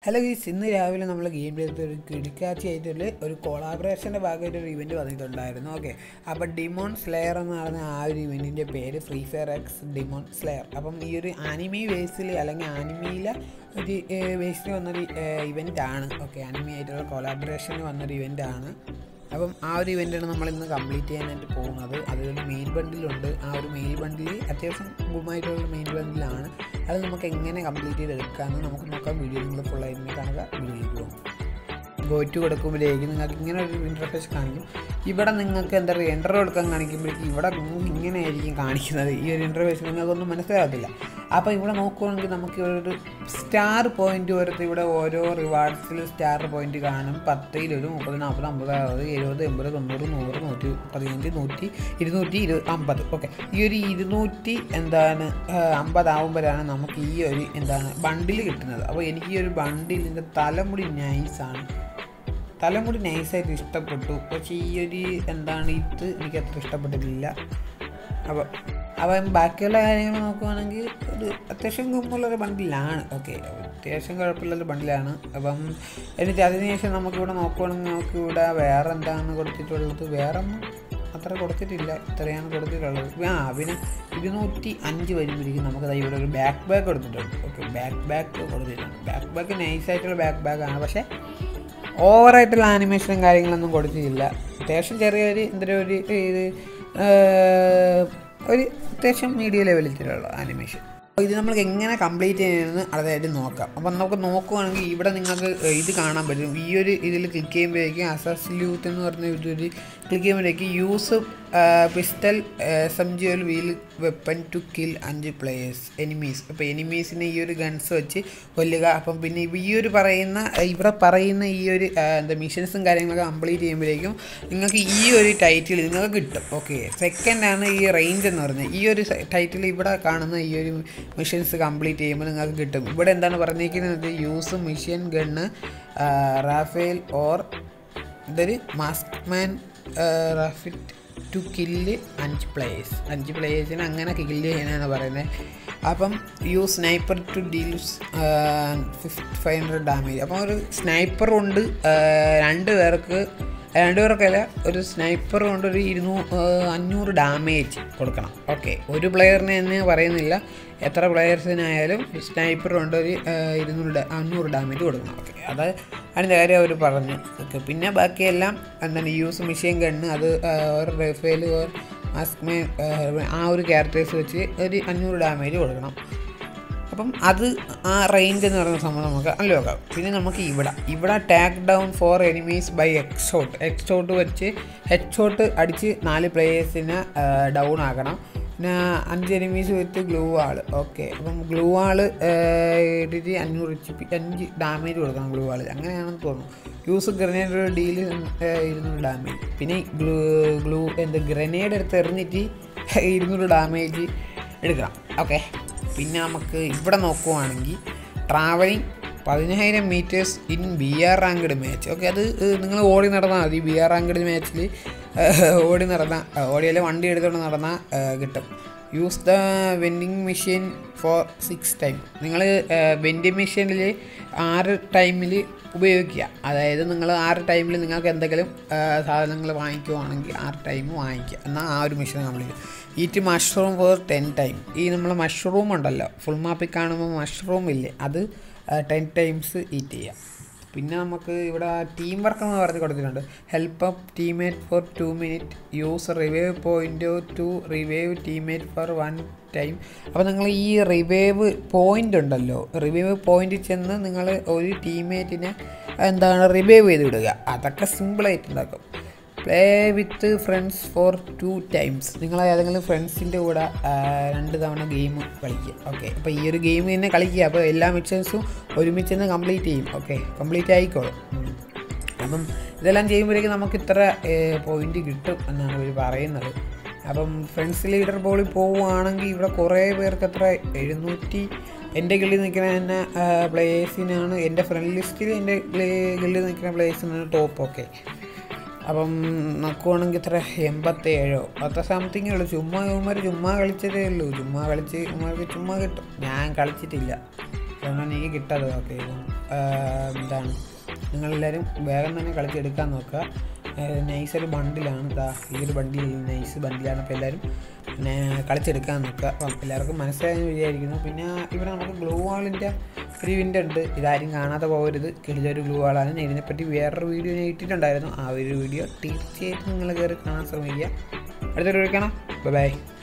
hello ഗീസ് ഇന്ന് രാവിലെ നമ്മൾ ഗെയിം ചെയ്തിട്ട് ഒരു കിടിക്കാച്ചി ആയിട്ടുള്ള ഒരു കൊളാബറേഷൻ്റെ ഭാഗമായിട്ട് ഒരു ഇവൻറ്റ് വന്നിട്ടുണ്ടായിരുന്നു ഓക്കെ അപ്പോൾ ഡിമോൺ സ്ലെയർ എന്ന് പറഞ്ഞ ആ ഒരു ഇവൻറ്റിൻ്റെ പേര് free fire X demon slayer അപ്പം ഈ ഒരു ആനിമി ബേസിൽ അല്ലെങ്കിൽ ആനിമിയിലെ ഒരു ബേസിൽ വന്നൊരു ഇവൻ്റ് ആണ് ഓക്കെ ആനിമി ആയിട്ടുള്ള കൊളാബറേഷന് വന്നൊരു ഇവൻ്റ് ആണ് അപ്പം ആ ഒരു ഇവൻ്റാണ് നമ്മൾ ഇന്ന് കംപ്ലീറ്റ് ചെയ്യാനായിട്ട് പോകുന്നത് അതിലൊരു മെയിൻ ബണ്ടിലുണ്ട് ആ ഒരു മെയിൻ ബണ്ടിൽ അത്യാവശ്യം ഗുണമായിട്ടുള്ള മെയിൻ ബണ്ടിലാണ് അത് നമുക്ക് എങ്ങനെ കംപ്ലീറ്റ് ചെയ്തെടുക്കാമെന്ന് നമുക്ക് നോക്കാം വീഡിയോ നിങ്ങൾ ഫുള്ളായിട്ട് കാണുക വീഡിയോയിലേക്ക് പോകും ഗോറ്റു കൊടുക്കുമ്പോഴേക്ക് നിങ്ങൾക്ക് ഇങ്ങനെ ഒരു ഇൻ്റർഫേസ് കാണിക്കും ഇവിടെ നിങ്ങൾക്ക് എന്താ പറയുക എൻ്റർ കൊടുക്കാൻ കാണിക്കുമ്പോഴേക്കും ഇവിടെ നിങ്ങൾക്ക് ഇങ്ങനെ ആയിരിക്കും കാണിക്കുന്നത് ഈ ഒരു ഇൻ്റർഫേസ് നിങ്ങൾക്കൊന്നും മനസ്സിലാകത്തില്ല അപ്പോൾ ഇവിടെ നോക്കുകയാണെങ്കിൽ നമുക്ക് ഒരു സ്റ്റാർ പോയിന്റ് ഓരത്ത് ഇവിടെ ഓരോ റിവാർഡ്സിൽ സ്റ്റാർ പോയിന്റ് കാണും പത്ത് ഇരുപത് മുപ്പത് നാൽപ്പത് അമ്പത് അറുപത് എഴുപത് എൺപത് തൊണ്ണൂറ് നൂറ് നൂറ്റി പതിനഞ്ച് നൂറ്റി ഇരുന്നൂറ്റി ഇരു അമ്പത് ഓക്കെ ഈ ഒരു ഇരുന്നൂറ്റി എന്താണ് അമ്പതാവുമ്പോഴാണ് നമുക്ക് ഈ ഒരു എന്താണ് ബണ്ടിൽ കിട്ടുന്നത് അപ്പോൾ എനിക്ക് ഈ ഒരു ബണ്ടിലിൻ്റെ തലമുടി നൈസാണ് തലമുടി നൈസായിട്ട് ഇഷ്ടപ്പെട്ടു പക്ഷേ ഈ ഒരു എന്താണ് ഇത് എനിക്ക് അത്ര ഇഷ്ടപ്പെട്ടിട്ടില്ല അപ്പോൾ അപ്പം ബാക്കിയുള്ള കാര്യങ്ങൾ നോക്കുവാണെങ്കിൽ ഒരു അത്യാവശ്യം കുമ്പുള്ളൊരു ബണ്ടിലാണ് ഓക്കെ അത്യാവശ്യം കുഴപ്പമില്ലൊരു ബണ്ടിലാണ് അപ്പം എന്നിട്ട് അതിനുശേഷം നമുക്കിവിടെ നോക്കുവാണെങ്കിൽ നമുക്ക് ഇവിടെ വേറെ എന്താണ് കൊടുത്തിട്ടുള്ളത് വേറെ ഒന്നും അത്ര കൊടുത്തിട്ടില്ല ഇത്രയാണ് കൊടുത്തിട്ടുള്ളത് ആ പിന്നെ ഇരുന്നൂറ്റി അഞ്ച് വരുമ്പോഴേക്കും നമുക്ക് ഇവിടെ ഒരു ബാക്ക് ബാഗ് കൊടുത്തിട്ടുണ്ട് ഓക്കെ ബാക്ക് ബാഗ് കൊടുത്തിട്ടുണ്ട് ബാക്ക് ബാഗ് നൈസായിട്ടുള്ള ബാക്ക് ബാഗാണ് പക്ഷേ ഓവറായിട്ടുള്ള ആനിമേഷനും കാര്യങ്ങളൊന്നും കൊടുത്തിട്ടില്ല അത്യാവശ്യം ചെറിയൊരു എന്തൊരു ഒരു ഇത് ഒരു അത്യാവശ്യം മീഡിയം ലെവലിലുള്ള ആനിമേഷൻ ഇത് നമുക്ക് എങ്ങനെ കംപ്ലീറ്റ് ചെയ്യണമെന്ന് അതായത് നോക്കാം അപ്പം നമുക്ക് നോക്കുവാണെങ്കിൽ ഇവിടെ നിങ്ങൾക്ക് ഇത് കാണാൻ പറ്റും ഈ ഒരു ഇതിൽ ക്ലിക്ക് ചെയ്യുമ്പോഴേക്കും അസസ് ലൂത്ത് എന്ന് പറഞ്ഞ ഇതൊരു ക്ലിക്ക് ചെയ്യുമ്പോഴേക്കും use pistol S M G ഒരു വീൽ വെപ്പൺ ടു കിൽ അഞ്ച് പ്ലേയേഴ്സ് എനിമീസ് അപ്പോൾ എനിമീസിനെ ഈ ഒരു ഗൺസ് വെച്ച് കൊല്ലുക അപ്പം പിന്നെ ഈ ഒരു പറയുന്ന ഇവിടെ പറയുന്ന ഈ ഒരു എന്താ മിഷൻസും കാര്യങ്ങളൊക്കെ കംപ്ലീറ്റ് ചെയ്യുമ്പോഴേക്കും നിങ്ങൾക്ക് ഈ ഒരു ടൈറ്റിൽ നിങ്ങൾക്ക് കിട്ടും ഓക്കെ സെക്കൻഡാണ് ഈ റേഞ്ച് എന്ന് പറയുന്നത് ഈ ഒരു ടൈറ്റിൽ ഇവിടെ കാണുന്ന ഈ ഒരു മിഷൻസ് കംപ്ലീറ്റ് ചെയ്യുമ്പോൾ നിങ്ങൾക്ക് കിട്ടും ഇവിടെ എന്താണ് പറഞ്ഞിരിക്കുന്നത് യൂസ് മിഷൻ ഗണ്ണ് റാഫേൽ ഓർ ഇതൊരു മാസ്ക് മാൻ റാഫിറ്റ് ടു കില്ല് അഞ്ച് പ്ലേയേഴ്സ് അഞ്ച് പ്ലേയേഴ്സിന് അങ്ങനെ കില്ല് ചെയ്യാനാണ് പറയുന്നത് അപ്പം you sniper to deals fifty five hundred damage അപ്പം ഒരു സ്നൈപ്പർ കൊണ്ട് രണ്ട് പേർക്ക് രണ്ട് പേർക്കല്ല ഒരു സ്നൈപ്പർ കൊണ്ട് ഒരു ഇരുന്നൂ അഞ്ഞൂറ് ഡാമേജ് കൊടുക്കണം ഓക്കെ ഒരു പ്ലെയറിന് തന്നെ പറയുന്നില്ല എത്ര പ്ലെയേഴ്സിനായാലും സ്നൈപ്പർ കൊണ്ട് ഒരു ഇരുന്നൂറ് അഞ്ഞൂറ് ഡാമേജ് കൊടുക്കണം ഓക്കെ അത് അതിൻ്റെ കാര്യം അവർ പറഞ്ഞു ഓക്കെ പിന്നെ ബാക്കിയെല്ലാം എന്താണ് യൂസ് മെഷീൻ ഗണ്ണ് അത് ഒരു റഫേൽ ഒരു മാസ്ക് ആ ഒരു ക്യാരക്ടേഴ്സ് വെച്ച് ഒരു അഞ്ഞൂറ് ഡാമേജ് കൊടുക്കണം അപ്പം അത് ആ റേഞ്ച് എന്ന് പറയുന്ന സംഭവം നമുക്ക് അൺലോക്കാം പിന്നെ നമുക്ക് ഇവിടെ ഇവിടെ take down four enemies by എക്സോട്ട് എക്സോട്ട് വെച്ച് ഹെഡ് ഷോട്ട് അടിച്ച് നാല് പ്ലേയേഴ്സിനെ ഡൗൺ ആക്കണം പിന്നെ അഞ്ച് enemies with glue wall okay അപ്പം ഗ്ലൂ ആൾ ഇട്ടിട്ട് അഞ്ഞൂറ് എച്ച് പി അഞ്ച് ഡാമേജ് കൊടുക്കണം ഗ്ലൂ ആൾ അങ്ങനെയാണെന്ന് തോന്നുന്നു യൂസ് ഗ്രനേഡ് ഡീൽ ഇരുന്നൂറ് ഡാമേജ് പിന്നെ ഗ്ലൂ ഗ്ലൂ എന്ത് ഗ്രനേഡ് എടുത്ത് എറിഞ്ഞിട്ട് ഇരുന്നൂറ് ഡാമേജ് എടുക്കണം ഓക്കെ പിന്നെ നമുക്ക് ഇവിടെ നോക്കുവാണെങ്കിൽ ട്രാവലിംഗ് പതിനായിരം meters in B R ranked match okay അത് നിങ്ങൾ ഓടി നടന്നാൽ മതി ബി ആർ റാങ്ക്ഡ് മാച്ചിൽ ഓടി നടന്നാൽ ഓടിയാൽ വണ്ടി എടുത്തുകൊണ്ട് നടന്നാൽ കിട്ടും use the vending machine four six time നിങ്ങൾ വെൻഡിങ് മെഷീനിൽ ആറ് ടൈമിൽ ഉപയോഗിക്കുക അതായത് നിങ്ങൾ ആറ് ടൈമിൽ നിങ്ങൾക്ക് എന്തെങ്കിലും സാധനങ്ങൾ വാങ്ങിക്കുവാണെങ്കിൽ ആറ് ടൈം വാങ്ങിക്കുക എന്നാൽ ആ ഒരു machine complete eat mushroom four ten time ഈ നമ്മൾ മഷ്റൂം ഉണ്ടല്ലോ ഫുൾ മാപ്പിൽ കാണുമ്പോൾ മഷ്റൂം ഇല്ലേ അത് ടെൻ ടൈംസ് ഈറ്റ് ചെയ്യാം പിന്നെ നമുക്ക് ഇവിടെ ടീം വർക്ക് എന്ന് പറഞ്ഞ് കൊടുത്തിട്ടുണ്ട് help up teammate for two minute use revive point to revive teammate for one time അപ്പോൾ നിങ്ങൾ ഈ റിവൈവ് പോയിൻ്റ് ഉണ്ടല്ലോ റിവൈവ് പോയിൻ്റ് ചെന്ന് നിങ്ങൾ ഒരു ടീമേറ്റിനെ എന്താണ് റിവൈവ് ചെയ്ത് വിടുക അതൊക്കെ സിമ്പിളായിട്ട് ഉണ്ടാക്കും play with friends for two times നിങ്ങൾ ഏതെങ്കിലും ഫ്രണ്ട്സിൻ്റെ കൂടെ രണ്ട് തവണ ഗെയിം കളിക്കുക ഓക്കെ അപ്പോൾ ഈ ഒരു ഗെയിം തന്നെ കളിക്കുക അപ്പോൾ എല്ലാ മിഷൻസും ഒരുമിച്ച് തന്നെ കംപ്ലീറ്റ് ചെയ്യും ഓക്കെ കംപ്ലീറ്റ് ആയിക്കോളും അപ്പം ഇതെല്ലാം ചെയ്യുമ്പോഴേക്കും നമുക്ക് ഇത്ര പോയിന്റ് കിട്ടും എന്നാണ് ഇവർ പറയുന്നത് അപ്പം ഫ്രണ്ട്സ് ലീഡർ ബോളിൽ പോവുകയാണെങ്കിൽ ഇവിടെ കുറേ പേർക്ക് എത്ര എഴുന്നൂറ്റി എൻ്റെ ഗില്ലിൽ നിൽക്കുന്ന തന്നെ പ്ലേയേഴ്സിനാണ് എൻ്റെ ഫ്രണ്ട് ലിസ്റ്റിൽ എൻ്റെ ഗില്ലിൽ നിൽക്കുന്ന പ്ലേയേഴ്സിനാണ് ടോപ്പ് ഓക്കെ അപ്പം നോക്കുവാണെങ്കിൽ ഇത്ര എൺപത്തേഴോ അത്ര സംതിങ്ങേ ഉള്ളൂ ചുമ്മാ ഇവന്മാർ ചുമ്മാ കളിച്ചതേ ഉള്ളൂ ചുമ്മാ കളിച്ച് ഇവന്മാർക്ക് ചുമ്മാ കിട്ടും ഞാൻ കളിച്ചിട്ടില്ല അതുകൊണ്ടാണ് എനിക്ക് കിട്ടാതെ ഓക്കെ ആ, എന്താണ് നിങ്ങളെല്ലാവരും വേഗം തന്നെ കളിച്ചെടുക്കാൻ നോക്കുക നൈസ് ഒരു ബണ്ടിലാണ് ഇതാ ഈ ഒരു ബണ്ടിൽ നൈസ് ബണ്ടിലാണ് അപ്പോൾ എല്ലാവരും പിന്നെ കളിച്ചെടുക്കാൻ നോക്കുക അപ്പം എല്ലാവർക്കും മനസ്സിലായെന്ന് വിചാരിക്കുന്നു പിന്നെ ഇവിടെ നമുക്ക് ഗ്ലൂ വാളിൻ്റെ ഒരു ഇവൻ്റ് ഉണ്ട് ഇതാരും കാണാതെ പോകരുത് കിടിലൊരു ഗ്ലൂ വാളാണ് ഞാൻ ഇതിനെപ്പറ്റി വേറൊരു വീഡിയോ ഞാൻ ഇട്ടിട്ടുണ്ടായിരുന്നു ആ ഒരു വീഡിയോ തീർച്ചയായിട്ടും നിങ്ങൾ കയറി കാണാൻ ശ്രമിക്കുക അടുത്തൊരു വിളിക്കണം ബൈ